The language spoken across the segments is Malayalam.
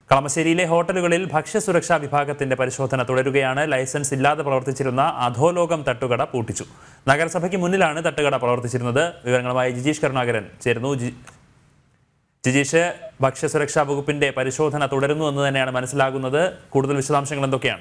കളമശ്ശേരിയിലെ ഹോട്ടലുകളിൽ ഭക്ഷ്യസുരക്ഷാ വിഭാഗത്തിന്റെ പരിശോധന തുടരുകയാണ് ലൈസൻസ് ഇല്ലാതെ പ്രവർത്തിച്ചിരുന്ന അധോലോകം തട്ടുകട പൂട്ടിച്ചു നഗരസഭയ്ക്ക് മുന്നിലാണ് തട്ടുകട പ്രവർത്തിച്ചിരുന്നത് വിവരങ്ങളുമായി ജിജീഷ് കരുണാകരൻ ചേരുന്നു ജി- ജിജീഷ് ഭക്ഷ്യസുരക്ഷാ വകുപ്പിന്റെ പരിശോധന തുടരുന്നു എന്ന് തന്നെയാണ് മനസ്സിലാകുന്നത് കൂടുതൽ വിശദാംശങ്ങൾ എന്തൊക്കെയാണ്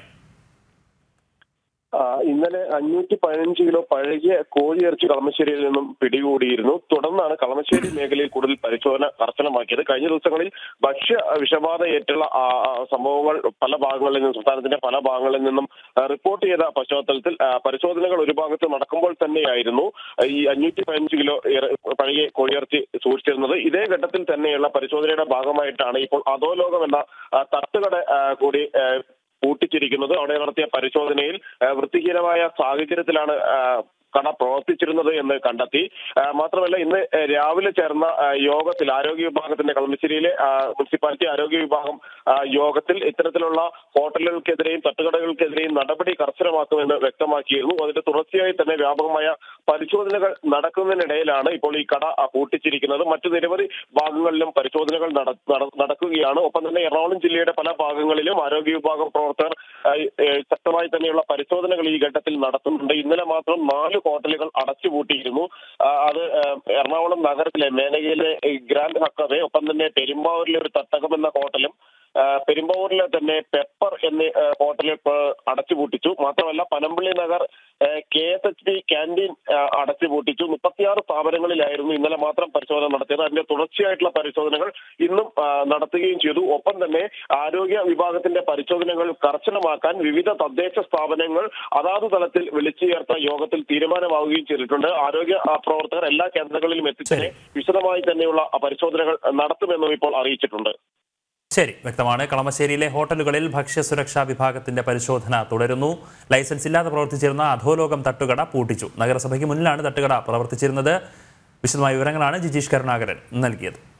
ആ, ഇന്നലെ അഞ്ഞൂറ്റി പതിനഞ്ച് കിലോ പഴകിയ കോഴിയിറച്ചി കളമശ്ശേരിയിൽ നിന്നും പിടികൂടിയിരുന്നു തുടർന്നാണ് കളമശ്ശേരി മേഖലയിൽ കൂടുതൽ പരിശോധന കർശനമാക്കിയത് കഴിഞ്ഞ ദിവസങ്ങളിൽ ഭക്ഷ്യ വിഷബാധ ഏറ്റുള്ള ആ, ആ, സംഭവങ്ങൾ പല ഭാഗങ്ങളിൽ നിന്നും സംസ്ഥാനത്തിന്റെ പല ഭാഗങ്ങളിൽ നിന്നും ആ, റിപ്പോർട്ട് ചെയ്ത പശ്ചാത്തലത്തിൽ ആ, പരിശോധനകൾ ഒരു ഭാഗത്ത് നടക്കുമ്പോൾ തന്നെയായിരുന്നു ഈ അഞ്ഞൂറ്റി പതിനഞ്ച് കിലോ ഇറ- പഴകിയ കോഴിയിറച്ചി സൂക്ഷിച്ചിരുന്നത് ഇതേ ഘട്ടത്തിൽ തന്നെയുള്ള പരിശോധനയുടെ ഭാഗമായിട്ടാണ് ഇപ്പോൾ അധോലോകം എന്ന ആ, തട്ടുകട ആ, കൂടി ആ, പൂട്ടിച്ചിരിക്കുന്നത് അവിടെ നടത്തിയ പരിശോധനയിൽ ആ, വൃത്തിഹീനമായ സാഹചര്യത്തിലാണ് ആ, കട പ്രവർത്തിച്ചിരുന്നത് എന്ന് കണ്ടെത്തി ആ, മാത്രമല്ല ഇന്ന് ആ, രാവിലെ ചേർന്ന ആ, യോഗത്തിൽ ആരോഗ്യ വിഭാഗത്തിന്റെ കളമശ്ശേരിയിലെ ആ, മുനിസിപ്പാലിറ്റി ആരോഗ്യ വിഭാഗം ആ, യോഗത്തിൽ ഇത്തരത്തിലുള്ള ഹോട്ടലുകൾക്കെതിരെയും തട്ടുകടകൾക്കെതിരെയും നടപടി കർശനമാക്കുമെന്ന് വ്യക്തമാക്കിയിരുന്നു അതിന്റെ തുടർച്ചയായി തന്നെ വ്യാപകമായ പരിശോധനകൾ നടക്കുന്നതിനിടയിലാണ് ഇപ്പോൾ ഈ കട ആ, പൂട്ടിച്ചിരിക്കുന്നത് മറ്റു നിരവധി ഭാഗങ്ങളിലും പരിശോധനകൾ നട- നട- നടക്കുകയാണ് ഒപ്പം തന്നെ എറണാകുളം ജില്ലയുടെ പല ഭാഗങ്ങളിലും ആരോഗ്യ വിഭാഗം പ്രവർത്തകർ ആ, ഏ, ശക്തമായി തന്നെയുള്ള പരിശോധനകൾ ഈ ഘട്ടത്തിൽ നടത്തുന്നുണ്ട് ഇന്നലെ മാത്രം നാല് ഹോട്ടലുകൾ അടച്ചുപൂട്ടിയിരുന്നു ആ, അത് ആ, എറണാകുളം നഗരത്തിലെ മേനകയിലെ ഈ ഗ്രാൻഡ് ഹക്കവേ ഒപ്പം തന്നെ പെരുമ്പാവൂരിലെ ഒരു തട്ടകം എന്ന ഹോട്ടലും ആ, പെരുമ്പാവൂരിലെ തന്നെ പെപ്പർ എന്നീ ആ, ഹോട്ടലിൽ ഇപ്പോൾ അടച്ചുപൂട്ടിച്ചു മാത്രമല്ല Panampilly Nagar K S H P canteen ആ, അടച്ചുപൂട്ടിച്ചു മുപ്പത്തിയാറ് സ്ഥാപനങ്ങളിലായിരുന്നു ഇന്നലെ മാത്രം പരിശോധന നടത്തിയത് അതിന്റെ തുടർച്ചയായിട്ടുള്ള പരിശോധനകൾ ഇന്നും ആ, നടത്തുകയും ചെയ്തു ഒപ്പം തന്നെ ആരോഗ്യ വിഭാഗത്തിന്റെ പരിശോധനകൾ കർശനമാക്കാൻ വിവിധ തദ്ദേശ സ്ഥാപനങ്ങൾ അതാത് തലത്തിൽ വിളിച്ചു ചേർത്ത യോഗത്തിൽ തീരുമാനമാവുകയും ചെയ്തിട്ടുണ്ട് ആരോഗ്യ ആ, പ്രവർത്തകർ എല്ലാ കേന്ദ്രങ്ങളിലും എത്തിച്ച് ശരി. വിശദമായി തന്നെയുള്ള ആ, പരിശോധനകൾ നടത്തുമെന്നും ഇപ്പോൾ അറിയിച്ചിട്ടുണ്ട് ശരി വ്യക്തമാണ് കളമശ്ശേരിയിലെ ഹോട്ടലുകളിൽ ഭക്ഷ്യസുരക്ഷാ വിഭാഗത്തിന്റെ പരിശോധന തുടരുന്നു ലൈസൻസ് ഇല്ലാതെ പ്രവർത്തിച്ചിരുന്ന അധോലോകം തട്ടുകട പൂട്ടിച്ചു നഗരസഭയ്ക്ക് മുന്നിലാണ് തട്ടുകട പ്രവർത്തിച്ചിരുന്നത് വിശദമായ വിവരങ്ങളാണ് ജിജീഷ് കരുണാകരൻ നൽകിയത്